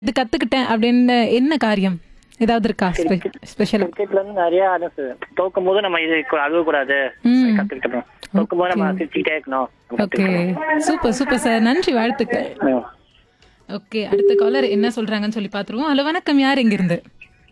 இது கத்துக்கிட்டேன் அப்படின்னு என்ன காரியம் ஏதாவது இருக்கா ஸ்பெஷலா கிரிக்கெட்ல இருந்து நிறைய அதான் சார் தோக்கும் போது நம்ம இது அழுவ கூடாது ம். கத்துக்கிட்டோம் தோக்கும் போது நம்ம சிரிச்சுக்கிட்டே இருக்கணும் நம்ம ஓகே சூப்பர் சூப்பர் சார் நன்றி வாழ்த்துக்கள் கத்துக்கணும். ஓகே அடுத்த காலர் என்ன சொல்றாங்கன்னு சொல்லி பாத்துருவோம் ஹலோ வணக்கம் யார் எங்க இருந்து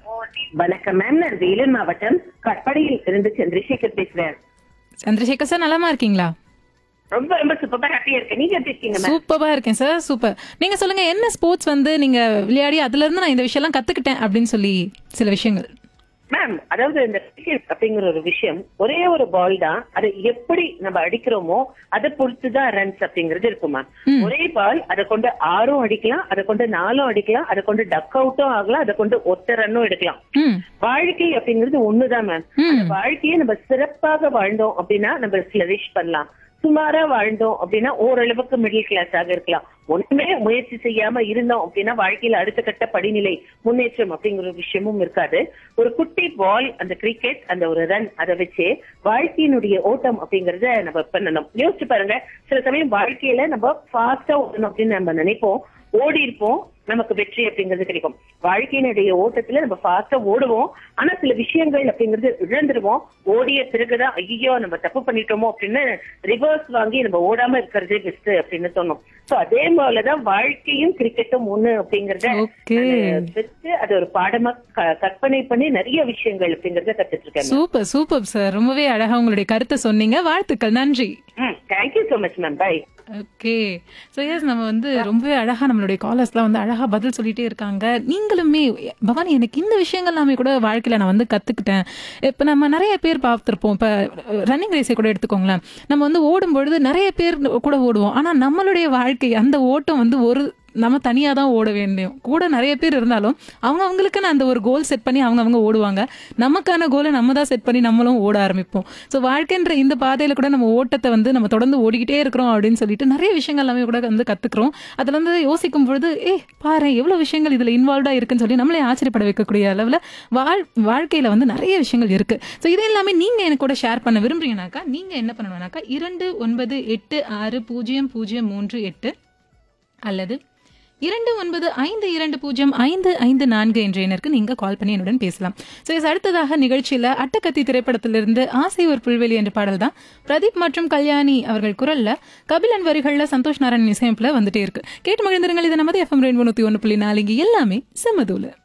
வணக்கம் மேம் நான் வேலூர் மாவட்டம் கட்படியில் இருந்து சந்திரசேகர் பேசுறேன் சந்திரசேகர் சார் நலமா இருக்கீங்களா ரொம்ப ரொம்ப சூப்பரா ஹாப்பியா இருக்கேன் நீங்க எப்படி இருக்கீங்க மேம் சூப்பரா இருக்கேன் சார் சூப்பர் நீங்க சொல்லுங்க என்ன ஸ்போர்ட்ஸ் வந்து நீங்க விளையாடி அதுல இருந்து நான் இந்த விஷயம் எல்லாம் கத்துக்கிட்டேன் அப்படின்னு சொல்லி சில விஷயங்கள் மேம் அதாவது இந்த கிரிக்கெட் அப்படிங்கிற ஒரு விஷயம் ஒரே ஒரு பால் தான் அதை எப்படி நம்ம அடிக்கிறோமோ அதை பொறுத்து தான் ரன்ஸ் அப்படிங்கிறது இருக்கும் மேம் ஒரே பால் அதை கொண்டு ஆறும் அடிக்கலாம் அதை கொண்டு நாலும் அடிக்கலாம் அதை கொண்டு டக் அவுட்டும் ஆகலாம் அதை கொண்டு ஒத்த ரன்னும் எடுக்கலாம் ம் வாழ்க்கை அப்படிங்கிறது ஒண்ணுதான் மேம் அந்த வாழ்க்கையை நம்ம சிறப்பாக வாழ்ந்தோம் அப்படின்னா நம்ம ஃபிளரிஷ் பண்ணலாம் சுமாரா வாழ்ந்தோம் அப்படின்னா ஓரளவுக்கு மிடில் கிளாஸாக இருக்கலாம் ஒண்ணுமே முயற்சி செய்யாம இருந்தோம் அப்படின்னா வாழ்க்கையில அடுத்த கட்ட படிநிலை முன்னேற்றம் அப்படிங்கிற ஒரு விஷயமும் இருக்காது ஒரு குட்டி பால் அந்த கிரிக்கெட் அந்த ஒரு ரன் அதை வச்சு வாழ்க்கையினுடைய ஓட்டம் அப்படிங்கறத நம்ம பண்ணணும் யோசிச்சு பாருங்க சில சமயம் வாழ்க்கையில நம்ம ஃபாஸ்டா ஓடணும் அப்படின்னு நம்ம நினைப்போம் ஓடி இருப்போம் நமக்கு வெற்றி அப்படிங்கிறது கிடைக்கும் வாழ்க்கையினுடைய ஓட்டத்துல நம்ம ஃபாஸ்டா ஓடுவோம் ஆனா சில விஷயங்கள் அப்படிங்கிறது இழந்துருவோம் ஓடிய பிறகுதான் ஐயோ நம்ம தப்பு பண்ணிட்டோமோ அப்படின்னு ரிவர்ஸ் வாங்கி நம்ம ஓடாம இருக்கிறதே பெஸ்ட் அப்படின்னு தோணும் சோ அதே போலதான் வாழ்க்கையும் கிரிக்கெட்டும் ஒண்ணு அப்படிங்கறத ஓகே நானு பெற்று அது ஒரு பாடமா க- கற்பனை பண்ணி நிறைய விஷயங்கள் அப்படிங்கறத கத்துட்டு இருக்கேன் சூப்பர் சூப்பர் சார் ரொம்பவே அழகா உங்களுடைய கருத்தை சொன்னீங்க வாழ்த்துக்கள் நன்றி thank you so much ma'am bye okay so yes நம்ம வந்து ரொம்பவே அழகா நம்மளுடைய காலர்ஸ்லாம் வந்து அழகா பதில் சொல்லிட்டே இருக்காங்க நீங்களுமே பவானி எனக்கு இந்த விஷயங்கள் எல்லாமே கூட வாழ்க்கையில நான் வந்து கத்துக்கிட்டேன் இப்போ நம்ம நிறைய பேர் பார்த்துருப்போம் இப்போ ரன்னிங் ரேஸை கூட எடுத்துக்கோங்களேன் நம்ம வந்து ஓடும் பொழுது நிறைய பேர் கூட ஓடுவோம் ஆனா நம்மளுடைய வாழ்க்கை அந்த ஓட்டம் வந்து ஒரு நம்ம தனியாக தான் ஓட வேண்டியும் கூட நிறைய பேர் இருந்தாலும் அவங்க அவங்களுக்குன்னு அந்த ஒரு கோல் செட் பண்ணி அவங்க அவங்க ஓடுவாங்க நமக்கான கோலை நம்ம தான் செட் பண்ணி நம்மளும் ஓட ஆரம்பிப்போம் ஸோ வாழ்க்கைன்ற இந்த பாதையில கூட நம்ம ஓட்டத்தை வந்து நம்ம தொடர்ந்து ஓடிக்கிட்டே இருக்கிறோம் அப்படின்னு சொல்லிட்டு நிறைய விஷயங்கள் எல்லாமே கூட வந்து கத்துக்கிறோம் அதுல வந்து யோசிக்கும் பொழுது ஏ பாரு எவ்வளவு விஷயங்கள் இதுல இன்வால்வ்டா இருக்குன்னு சொல்லி நம்மளே ஆச்சரியப்பட வைக்கக்கூடிய அளவுல வாழ் வாழ்க்கையில வந்து நிறைய விஷயங்கள் இருக்கு ஸோ இது எல்லாமே நீங்க எனக்கு கூட ஷேர் பண்ண விரும்புறீங்கனாக்கா நீங்க என்ன பண்ணணும்னாக்கா இரண்டு ஒன்பது எட்டு ஆறு பூஜ்ஜியம் பூஜ்ஜியம் மூன்று எட்டு அல்லது இரண்டு ஒன்பது ஐந்து இரண்டு பூஜ்ஜியம் ஐந்து ஐந்து நான்கு என்ற எண்ணிற்கு நீங்க கால் பண்ணி என்னுடன் பேசலாம் ஸோ இது அடுத்ததாக நிகழ்ச்சியில அட்டக்கத்தி திரைப்படத்திலிருந்து ஆசை ஒரு புல்வெளி என்ற பாடல் தான் பிரதீப் மற்றும் கல்யாணி அவர்கள் குரல்ல கபிலன் வரிகள்ல சந்தோஷ் நாராயணன் இசையமைப்புல வந்துட்டே இருக்கு கேட்டு மகிழ்ந்திருங்கள் இது நமது எஃப்எம் ரெயின்போ நூத்தி ஒன்று புள்ளி நாலு இங்க எல்லாமே செம்மதூல